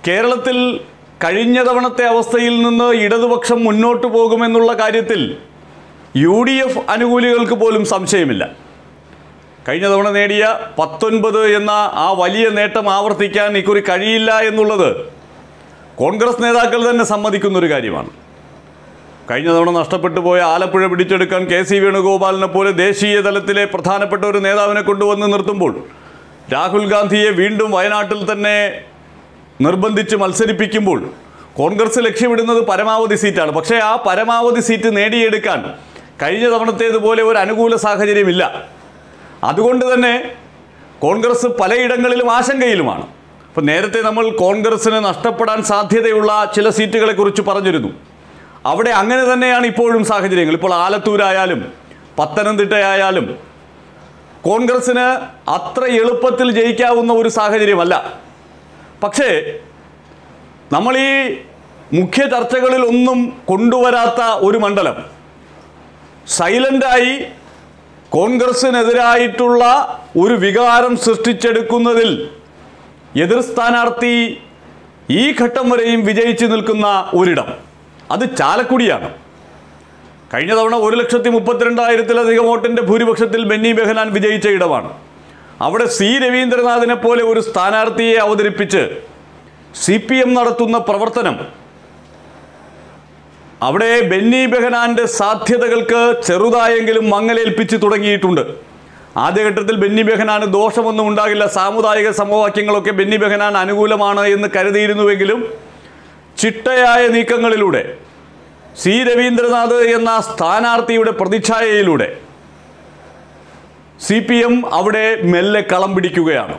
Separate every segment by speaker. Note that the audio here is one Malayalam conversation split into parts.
Speaker 1: കേരളത്തിൽ കഴിഞ്ഞ തവണത്തെ അവസ്ഥയിൽ നിന്ന് ഇടതുപക്ഷം മുന്നോട്ട് പോകുമെന്നുള്ള കാര്യത്തിൽ യു ഡി എഫ് അനുകൂലികൾക്ക് പോലും സംശയമില്ല കഴിഞ്ഞ തവണ നേടിയ പത്തൊൻപത് എന്ന ആ വലിയ നേട്ടം ആവർത്തിക്കാൻ ഇക്കുറി കഴിയില്ല എന്നുള്ളത് കോൺഗ്രസ് നേതാക്കൾ തന്നെ സമ്മതിക്കുന്ന ഒരു കാര്യമാണ് കഴിഞ്ഞ തവണ നഷ്ടപ്പെട്ടു പോയ ആലപ്പുഴ പിടിച്ചെടുക്കാൻ കെ സി വേണുഗോപാലിനെ പോലെ ദേശീയ തലത്തിലെ പ്രധാനപ്പെട്ട ഒരു നേതാവിനെ കൊണ്ടുവന്ന് നിർത്തുമ്പോൾ രാഹുൽ ഗാന്ധിയെ വീണ്ടും വയനാട്ടിൽ തന്നെ നിർബന്ധിച്ച് മത്സരിപ്പിക്കുമ്പോൾ കോൺഗ്രസ് ലക്ഷ്യമിടുന്നത് പരമാവധി സീറ്റാണ് പക്ഷേ ആ പരമാവധി സീറ്റ് നേടിയെടുക്കാൻ കഴിഞ്ഞ തവണത്തേതുപോലെ ഒരു അനുകൂല സാഹചര്യമില്ല അതുകൊണ്ട് തന്നെ കോൺഗ്രസ് പലയിടങ്ങളിലും ആശങ്കയിലുമാണ് അപ്പം നേരത്തെ നമ്മൾ കോൺഗ്രസ്സിന് നഷ്ടപ്പെടാൻ സാധ്യതയുള്ള ചില സീറ്റുകളെ കുറിച്ച് പറഞ്ഞിരുന്നു അവിടെ അങ്ങനെ തന്നെയാണ് ഇപ്പോഴും സാഹചര്യങ്ങൾ ഇപ്പോൾ ആലത്തൂരായാലും പത്തനംതിട്ടയായാലും കോൺഗ്രസ്സിന് അത്ര എളുപ്പത്തിൽ ജയിക്കാവുന്ന ഒരു സാഹചര്യമല്ല പക്ഷേ നമ്മൾ ഈ മുഖ്യ ചർച്ചകളിൽ ഒന്നും കൊണ്ടുവരാത്ത ഒരു മണ്ഡലം സൈലൻ്റായി കോൺഗ്രസ്സിനെതിരായിട്ടുള്ള ഒരു വികാരം സൃഷ്ടിച്ചെടുക്കുന്നതിൽ എതിർ സ്ഥാനാർത്ഥി ഈ ഘട്ടം വരെയും വിജയിച്ചു നിൽക്കുന്ന ഒരിടം അത് ചാലക്കുടിയാണ് കഴിഞ്ഞ തവണ ഒരു ലക്ഷത്തി മുപ്പത്തിരണ്ടായിരത്തിലധികം വോട്ടിൻ്റെ ഭൂരിപക്ഷത്തിൽ ബെന്നി ബെഹനാൻ വിജയിച്ച ഇടമാണ് അവിടെ സി രവീന്ദ്രനാഥിനെ പോലെ ഒരു സ്ഥാനാർത്ഥിയെ അവതരിപ്പിച്ച് സി പി എം നടത്തുന്ന പ്രവർത്തനം അവിടെ ബെന്നി ബെഹനാന്റെ സാധ്യതകൾക്ക് ചെറുതായെങ്കിലും മങ്ങലേൽപ്പിച്ച് തുടങ്ങിയിട്ടുണ്ട് ആദ്യഘട്ടത്തിൽ ബെന്നി ബെഹനാന് ദോഷമൊന്നും ഉണ്ടാകില്ല സാമുദായിക സമവാക്യങ്ങളൊക്കെ ബെന്നി ബെഹനാൻ അനുകൂലമാണ് എന്ന് കരുതിയിരുന്നുവെങ്കിലും ചിട്ടയായ നീക്കങ്ങളിലൂടെ സി രവീന്ദ്രനാഥ് എന്ന സ്ഥാനാർത്ഥിയുടെ പ്രതിച്ഛായയിലൂടെ സി പി എം അവിടെ മെല്ലെ കളം പിടിക്കുകയാണ്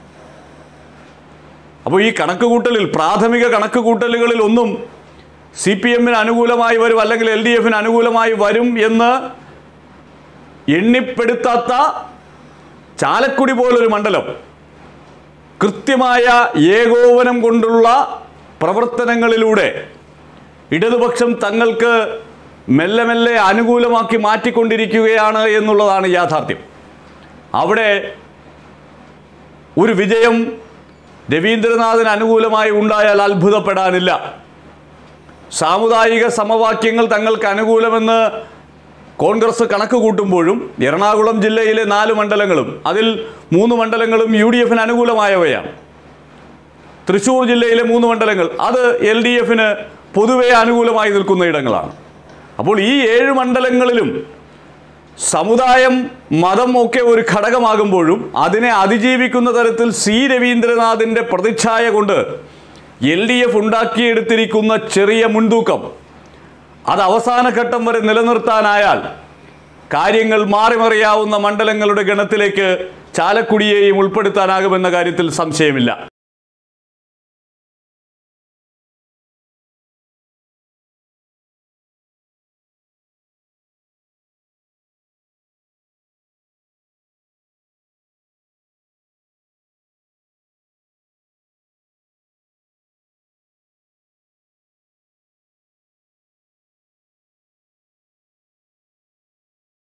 Speaker 1: അപ്പോൾ ഈ കണക്കുകൂട്ടലിൽ പ്രാഥമിക കണക്കുകൂട്ടലുകളിൽ ഒന്നും സി പി എമ്മിന് അനുകൂലമായി വരും അല്ലെങ്കിൽ എൽ ഡി എഫിന് അനുകൂലമായി വരും എന്ന് എണ്ണിപ്പെടുത്താത്ത ചാലക്കുടി പോലൊരു മണ്ഡലം കൃത്യമായ ഏകോപനം കൊണ്ടുള്ള പ്രവർത്തനങ്ങളിലൂടെ ഇടതുപക്ഷം തങ്ങൾക്ക് മെല്ലെ മെല്ലെ അനുകൂലമാക്കി മാറ്റിക്കൊണ്ടിരിക്കുകയാണ് എന്നുള്ളതാണ് യാഥാർത്ഥ്യം അവിടെ ഒരു വിജയം രവീന്ദ്രനാഥിന് അനുകൂലമായി ഉണ്ടായാൽ അത്ഭുതപ്പെടാനില്ല സാമുദായിക സമവാക്യങ്ങൾ തങ്ങൾക്ക് അനുകൂലമെന്ന് കോൺഗ്രസ് കണക്ക് കൂട്ടുമ്പോഴും എറണാകുളം ജില്ലയിലെ നാല് മണ്ഡലങ്ങളും അതിൽ മൂന്ന് മണ്ഡലങ്ങളും യു ഡി എഫിന് അനുകൂലമായവയാണ് തൃശ്ശൂർ ജില്ലയിലെ മൂന്ന് മണ്ഡലങ്ങൾ അത് എൽ ഡി എഫിന് പൊതുവെ അനുകൂലമായി നിൽക്കുന്ന ഇടങ്ങളാണ് അപ്പോൾ ഈ ഏഴ് മണ്ഡലങ്ങളിലും സമുദായം മതം ഒക്കെ ഒരു ഘടകമാകുമ്പോഴും അതിനെ അതിജീവിക്കുന്ന തരത്തിൽ സി രവീന്ദ്രനാഥിൻ്റെ പ്രതിച്ഛായ കൊണ്ട് എൽ ഡി എഫ് ഉണ്ടാക്കിയെടുത്തിരിക്കുന്ന ചെറിയ മുൻതൂക്കം അത് അവസാന ഘട്ടം വരെ നിലനിർത്താനായാൽ കാര്യങ്ങൾ മാറിമറിയാവുന്ന മണ്ഡലങ്ങളുടെ ഗണത്തിലേക്ക് ചാലക്കുടിയെയും ഉൾപ്പെടുത്താനാകുമെന്ന കാര്യത്തിൽ സംശയമില്ല